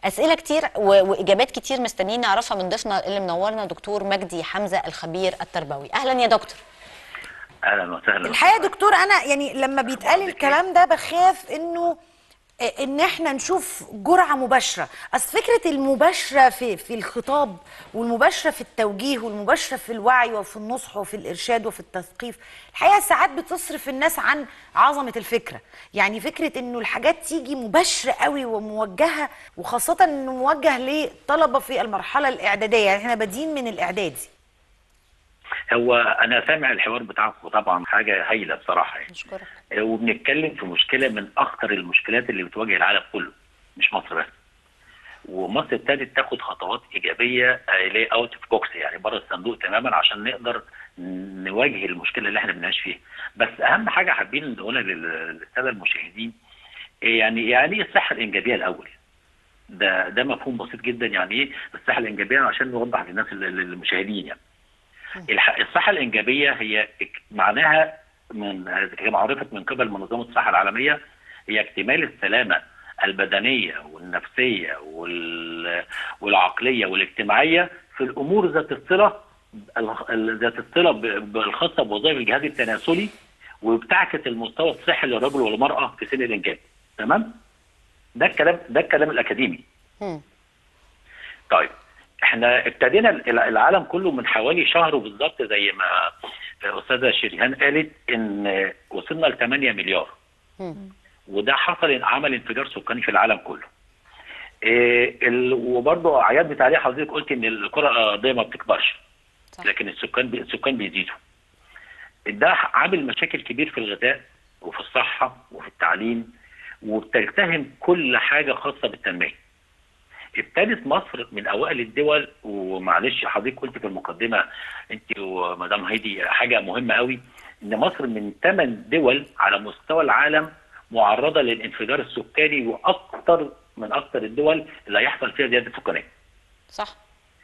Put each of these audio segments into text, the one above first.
اسئله كتير و- واجابات كتير مستنيين نعرفها من ضيفنا اللي منورنا دكتور مجدي حمزه الخبير التربوي اهلا يا دكتور اهلا وسهلا الحقيقه يا دكتور انا يعني لما بيتقال الكلام ده بخاف انه ان احنا نشوف جرعه مباشره اصل فكره المباشره في في الخطاب والمباشره في التوجيه والمباشره في الوعي وفي النصح وفي الارشاد وفي التثقيف الحقيقه ساعات بتصرف الناس عن عظمه الفكره يعني فكره انه الحاجات تيجي مباشره قوي وموجهه وخاصه انه موجه لطلبه في المرحله الاعداديه يعني احنا بادئين من الاعدادي هو انا سامع الحوار بتاعكم طبعا حاجه هايله بصراحه يعني اشكرك آه، وبنتكلم في مشكله من اخطر المشكلات اللي بتواجه العالم كله مش مصر بس ومصر ابتدت تاخد خطوات ايجابيه اللي اوت اوف بوكس يعني بره الصندوق تماما عشان نقدر نواجه المشكله اللي احنا بنعيش فيها بس اهم حاجه حابين نقولها لل- للساده المشاهدين إيه يعني يعني ايه الصحه الانجابيه الاول ده ده مفهوم بسيط جدا يعني ايه الصحه الانجابيه عشان نوضح للناس ال- ال- المشاهدين يعني الح- الصحه الانجابيه هي اك- معناها من كما عرفت من قبل منظمه الصحه العالميه هي اكتمال السلامه البدنيه والنفسيه وال- والعقليه والاجتماعيه في الامور ذات الصله ال- ال- ذات الصله ب- ب- الخاصه بوظائف الجهاز التناسلي وبتعكس المستوى الصحي للرجل والمراه في سن الانجاب تمام ده الكلام ده الكلام الاكاديمي مم. طيب احنا ابتدينا ال- العالم كله من حوالي شهر بالظبط زي ما الاستاذه شريهان قالت ان وصلنا ل 8 مليار مم. وده حصل عمل انفجار سكاني في العالم كله. إيه ال... وبرضه عياد بتعليق حضرتك قلت ان الكره الارضيه ما بتكبرش صح. لكن السكان بي... السكان بيزيدوا. ده عامل مشاكل كبير في الغذاء وفي الصحه وفي التعليم وبتلتهم كل حاجه خاصه بالتنميه. ابتدت مصر من اوائل الدول ومعلش حضرتك قلت في المقدمه انت ومدام هيدي حاجه مهمه قوي ان مصر من ثمان دول على مستوى العالم معرضه للانفجار السكاني واكثر من اكثر الدول اللي هيحصل فيها زياده سكانيه. صح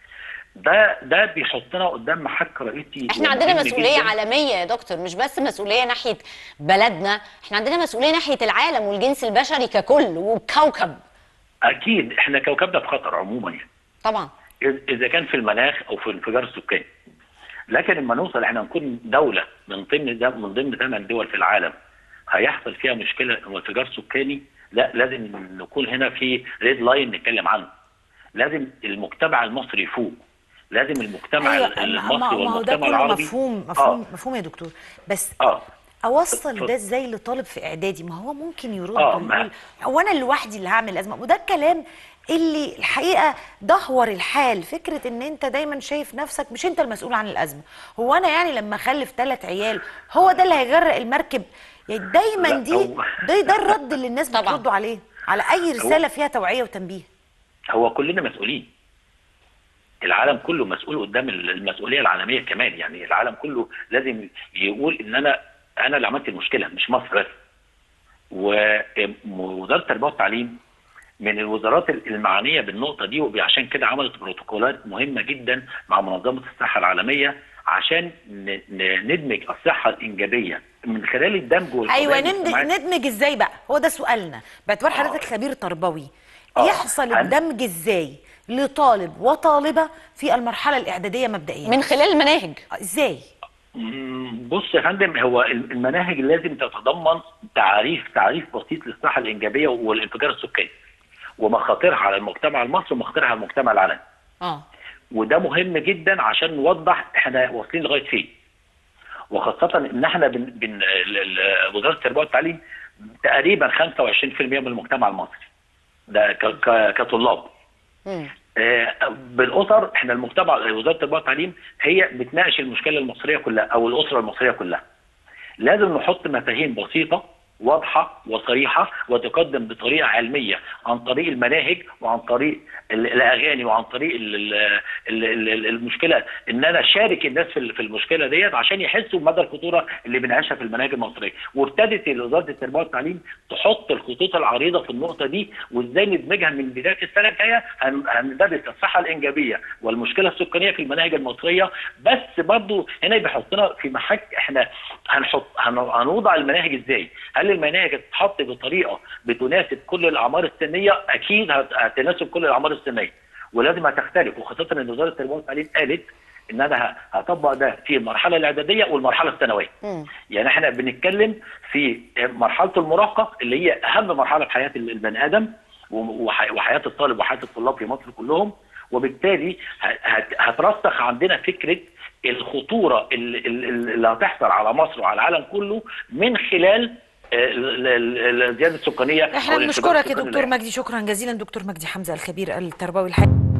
ده ده بيحطنا قدام محك رئيسي احنا عندنا ومهم مسؤوليه جداً. عالميه يا دكتور مش بس مسؤوليه ناحيه بلدنا احنا عندنا مسؤوليه ناحيه العالم والجنس البشري ككل والكوكب اكيد احنا كوكبنا في خطر عموما يعني. طبعا إذ- اذا كان في المناخ او في الانفجار السكاني لكن لما نوصل احنا نكون دوله من ضمن ده من ضمن ثمان دول في العالم هيحصل فيها مشكله او انفجار سكاني لا لازم نكون هنا في ريد لاين نتكلم عنه لازم المجتمع المصري يفوق لازم المجتمع ايوه ال- ما- ما المصري ما هو ده والمجتمع كله العربي مفهوم مفهوم اه مفهوم يا دكتور بس اه اوصل اتفضل. ده ازاي لطالب في اعدادي ما هو ممكن يرد آه، ما- ويقول هو انا لوحدي اللي هعمل ازمه وده الكلام اللي الحقيقه دهور الحال فكره ان انت دايما شايف نفسك مش انت المسؤول عن الازمه هو انا يعني لما اخلف ثلاث عيال هو ده اللي هيغرق المركب يعني دايما لا، دي هو- ده, ده الرد اللي الناس طبعاً. بتردوا عليه على اي رساله فيها توعيه وتنبيه هو كلنا مسؤولين العالم كله مسؤول قدام المسؤوليه العالميه كمان يعني العالم كله لازم يقول ان انا انا اللي عملت المشكله مش مصر بس ووزاره التربيه والتعليم من الوزارات المعنيه بالنقطه دي وعشان كده عملت بروتوكولات مهمه جدا مع منظمه الصحه العالميه عشان ن- ن- ندمج الصحه الانجابيه من خلال الدمج والقضايا ايوه ندمج, الاجتماعية. ندمج ازاي بقى هو ده سؤالنا باعتبار آه. حضرتك خبير تربوي آه. يحصل هن- الدمج ازاي لطالب وطالبه في المرحله الاعداديه مبدئيا من خلال المناهج ازاي مم، بص يا فندم هو المناهج لازم تتضمن تعريف تعريف بسيط للصحه الانجابيه والانفجار السكاني ومخاطرها على المجتمع المصري ومخاطرها على المجتمع العالمي اه وده مهم جدا عشان نوضح احنا واصلين لغايه فين وخاصه ان احنا بن... بن... ال- ال- وزاره التربيه والتعليم تقريبا 25% من المجتمع المصري ده ك... ك... كطلاب مم. آه، بالاسر احنا المجتمع وزاره التربيه والتعليم هي بتناقش المشكله المصريه كلها او الاسره المصريه كلها. لازم نحط مفاهيم بسيطه واضحه وصريحه وتقدم بطريقه علميه عن طريق المناهج وعن طريق ال- الاغاني وعن طريق ال- ال- ال- ال- المشكله ان انا اشارك الناس في ال- في المشكله ديت عشان يحسوا بمدى الخطوره اللي بنعيشها في المناهج المصريه وابتدت وزاره التربيه والتعليم تحط الخطوط العريضه في النقطه دي وازاي ندمجها من بدايه السنه الجايه هن- هندرس الصحه الانجابيه والمشكله السكانيه في المناهج المصريه بس برضو هنا بيحطنا في محك احنا هنحط هن- هنوضع المناهج ازاي؟ هل هل المناهج تتحط بطريقه بتناسب كل الاعمار السنيه اكيد هت- هتناسب كل الاعمار السنيه ولازم هتختلف وخاصه ان وزاره التربيه والتعليم قالت ان انا ه- هطبق ده في المرحله الاعداديه والمرحله الثانويه مم. يعني احنا بنتكلم في مرحله المراهقه اللي هي اهم مرحله في حياه البني ادم وح- وحياه الطالب وحياه الطلاب في مصر كلهم وبالتالي ه- هت- هترسخ عندنا فكره الخطوره اللي, اللي اللي هتحصل على مصر وعلى العالم كله من خلال آه، ال- ال- الزياده السكانيه احنا أو الانفجار بنشكرك يا السكاني دكتور اللي مجدي شكرا جزيلا دكتور مجدي حمزه الخبير التربوي الحالي